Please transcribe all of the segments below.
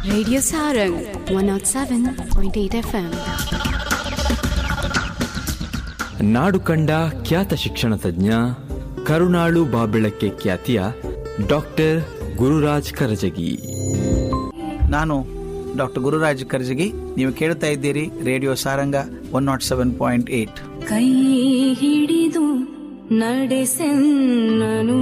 Radio Sarang 107.8 FM. ನಾಡು ಕಂಡ ಖ್ಯಾತ ಶಿಕ್ಷಣ ತಜ್ಞ ಕರುಣಾಳು ಬಾಬೆಳಕ್ಕೆ ಖ್ಯಾತಿಯ ಡಾಕ್ಟರ್ ಗುರುರಾಜ್ ಕರಜಗಿ ನಾನು ಡಾಕ್ಟರ್ ಗುರುರಾಜ್ ಕರ್ಜಗಿ ನೀವು ಕೇಳ್ತಾ ಇದ್ದೀರಿ radio Saranga one nought seven point eight ಕೈ ಹಿಡಿದು ನಡೆಸೆನ್ನನು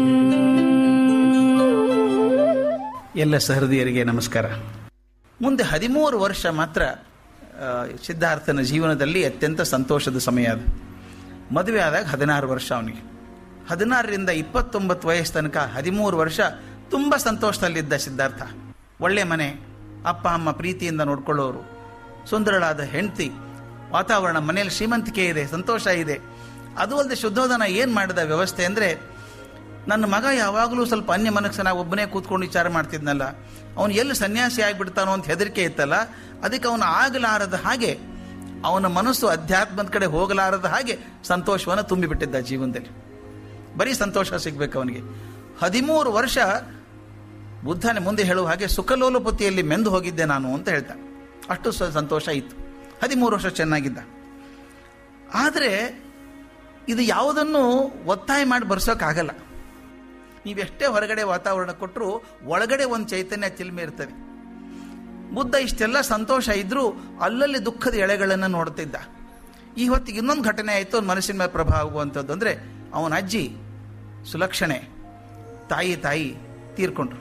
ಎಲ್ಲ ಸಹೃದಯರಿಗೆ ನಮಸ್ಕಾರ ಮುಂದೆ ಹದಿಮೂರು ವರ್ಷ ಮಾತ್ರ ಆ, ಸಿದ್ಧಾರ್ಥನ ಜೀವನದಲ್ಲಿ ಅತ್ಯಂತ ಸಂತೋಷದ ಸಮಯ ಅದು ಮದುವೆ ಆದಾಗ ಹದಿನಾರು ವರ್ಷ ಅವನಿಗೆ ಹದಿನಾರರಿಂದ ಇಪ್ಪತ್ತೊಂಬತ್ತು ವಯಸ್ಸು ತನಕ ಹದಿಮೂರು ವರ್ಷ ತುಂಬ ಸಂತೋಷದಲ್ಲಿದ್ದ ಸಿದ್ಧಾರ್ಥ ಒಳ್ಳೆ ಮನೆ ಅಪ್ಪ ಅಮ್ಮ ಪ್ರೀತಿಯಿಂದ ನೋಡ್ಕೊಳ್ಳೋರು ಸುಂದರಳಾದ ಹೆಂಡತಿ ವಾತಾವರಣ ಮನೆಯಲ್ಲಿ ಶ್ರೀಮಂತಿಕೆ ಇದೆ ಸಂತೋಷ ಇದೆ ಅದು ಅಲ್ಲದೆ ಶುದ್ಧೋಧನ ಏನು ಮಾಡಿದ ವ್ಯವಸ್ಥೆ ಅಂದರೆ ನನ್ನ ಮಗ ಯಾವಾಗಲೂ ಸ್ವಲ್ಪ ಅನ್ಯ ಮನಸ್ಸನಾಗಿ ಒಬ್ಬನೇ ಕೂತ್ಕೊಂಡು ವಿಚಾರ ಮಾಡ್ತಿದ್ನಲ್ಲ ಅವನು ಎಲ್ಲಿ ಸನ್ಯಾಸಿ ಆಗಿಬಿಡ್ತಾನೋ ಅಂತ ಹೆದರಿಕೆ ಇತ್ತಲ್ಲ ಅದಕ್ಕೆ ಅವನು ಆಗಲಾರದ ಹಾಗೆ ಅವನ ಮನಸ್ಸು ಅಧ್ಯಾತ್ಮದ ಕಡೆ ಹೋಗಲಾರದ ಹಾಗೆ ಸಂತೋಷವನ್ನು ತುಂಬಿಬಿಟ್ಟಿದ್ದ ಜೀವನದಲ್ಲಿ ಬರೀ ಸಂತೋಷ ಸಿಗ್ಬೇಕು ಅವನಿಗೆ ಹದಿಮೂರು ವರ್ಷ ಬುದ್ಧನ ಮುಂದೆ ಹೇಳುವ ಹಾಗೆ ಸುಖಲೋಲಪತಿಯಲ್ಲಿ ಮೆಂದು ಹೋಗಿದ್ದೆ ನಾನು ಅಂತ ಹೇಳ್ತಾನೆ ಅಷ್ಟು ಸ- ಸಂತೋಷ ಇತ್ತು ಹದಿಮೂರು ವರ್ಷ ಚೆನ್ನಾಗಿದ್ದ ಆದರೆ ಇದು ಯಾವುದನ್ನು ಒತ್ತಾಯ ಮಾಡಿ ಬರ್ಸೋಕ್ಕಾಗಲ್ಲ ನೀವೆಷ್ಟೇ ಹೊರಗಡೆ ವಾತಾವರಣ ಕೊಟ್ಟರು ಒಳಗಡೆ ಒಂದು ಚೈತನ್ಯ ಚಿಲ್ಮೆ ಇರ್ತದೆ ಬುದ್ಧ ಇಷ್ಟೆಲ್ಲ ಸಂತೋಷ ಇದ್ರೂ ಅಲ್ಲಲ್ಲಿ ದುಃಖದ ಎಳೆಗಳನ್ನು ನೋಡ್ತಿದ್ದ ಈ ಹೊತ್ತಿಗೆ ಇನ್ನೊಂದು ಘಟನೆ ಆಯಿತು ಅವ್ನ ಮನಸ್ಸಿನ ಮೇಲೆ ಪ್ರಭಾವ ಆಗುವಂಥದ್ದು ಅಂದರೆ ಅವನ ಅಜ್ಜಿ ಸುಲಕ್ಷಣೆ ತಾಯಿ ತಾಯಿ ತೀರ್ಕೊಂಡ್ರು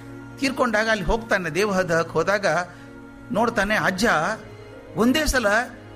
ತೀರ್ಕೊಂಡಾಗ ಅಲ್ಲಿ ಹೋಗ್ತಾನೆ ದೇವಹದಕ್ಕೆ ಹೋದಾಗ ನೋಡ್ತಾನೆ ಅಜ್ಜ ಒಂದೇ ಸಲ